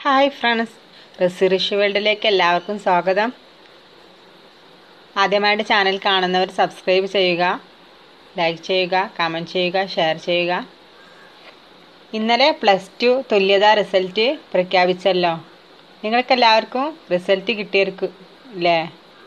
hi friends Risy വേൾഡിലേക്ക് എല്ലാവർക്കും സ്വാഗതം ആദ്യമായിട്ട് ചാനൽ കാണുന്നവർ സബ്സ്ക്രൈബ് ചെയ്യുക ലൈക്ക് ചെയ്യുക കമൻറ്റ് ചെയ്യുക ഷെയർ ചെയ്യുക ഇന്നലെ പ്ലസ് ടു തുല്യതാ റിസൾട്ട് പ്രഖ്യാപിച്ചല്ലോ നിങ്ങൾക്കെല്ലാവർക്കും റിസൾട്ട് കിട്ടിയിരിക്കും അല്ലേ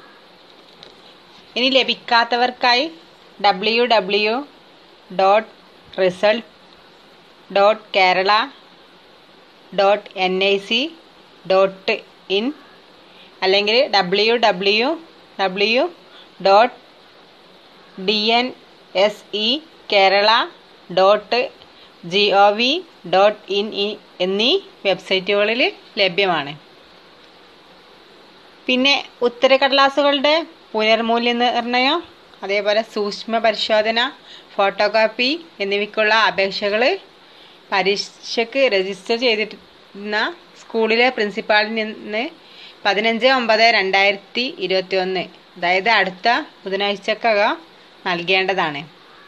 ഇനി ലഭിക്കാത്തവർക്കായി W W dot result dot Kerala dot N I C dot in അല്ലെങ്കിൽ W W W dot D N S E Kerala dot G O V dot in എന്നീ വെബ്സൈറ്റുകളിൽ ലഭ്യമാണ് പിന്നെ ഉത്തരക്കടലാസുകളുടെ പുനർമൂല്യനിർണ്ണയം അതേപോലെ സൂക്ഷ്മ പരിശോധന ഫോട്ടോകോപ്പി എന്നിവയ്ക്കുള്ള അപേക്ഷകൾ പരീക്ഷയ്ക്ക് രജിസ്റ്റർ ചെയ്തിരുന്ന സ്കൂളിലെ പ്രിൻസിപ്പാളിൽ നിന്ന് പതിനഞ്ച് ഒമ്പത് രണ്ടായിരത്തി ഇരുപത്തി ഒന്ന് അതായത് അടുത്ത ബുധനാഴ്ചക്കകം നൽകേണ്ടതാണ്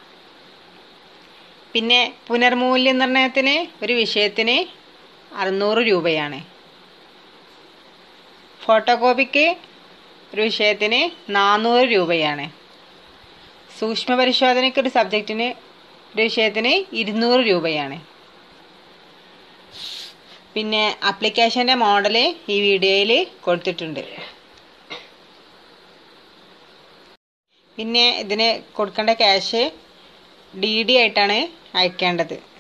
പിന്നെ പുനർമൂല്യനിർണ്ണയത്തിന് ഒരു വിഷയത്തിന് അറുന്നൂറ് രൂപയാണ് ഫോട്ടോകോപ്പിക്ക് ഒരു വിഷയത്തിന് നാനൂറ് രൂപയാണ് സൂക്ഷ്മ പരിശോധനയ്ക്ക് ഒരു സബ്ജക്റ്റിന് ഒരു വിഷയത്തിന് ഇരുന്നൂറ് രൂപയാണ് പിന്നെ അപ്ലിക്കേഷൻ്റെ മോഡൽ ഈ വീഡിയോയിൽ കൊടുത്തിട്ടുണ്ട് പിന്നെ ഇതിന് കൊടുക്കേണ്ട ക്യാഷ് ഡി ഡി ആയിട്ടാണ് അയക്കേണ്ടത്